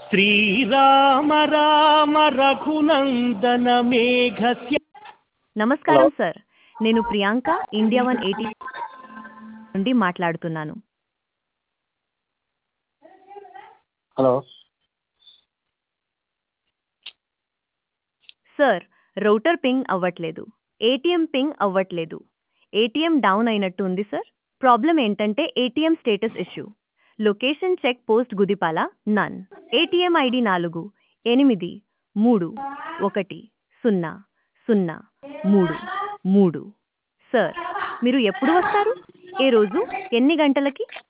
శ్రీరామ రామ రఘునందన మేఘస్య నమస్కారం సార్ నేను Priyanka India one eighty నుండి మాట్లాడుతున్నాను హలో సార్ రౌటర్ పింగ్ అవ్వట్లేదు ఏటీఎం పింగ్ అవ్వట్లేదు ఏటీఎం డౌన్ అయినట్టు ఉంది సార్ ప్రాబ్లం ఏంటంటే ATM status issue location check post Gudipala నన్ ఏటీఎం ఐడి నాలుగు ఎనిమిది మూడు ఒకటి సున్నా సున్నా మూడు మూడు సార్ మీరు ఎప్పుడు వస్తారు ఏ రోజు ఎన్ని గంటలకి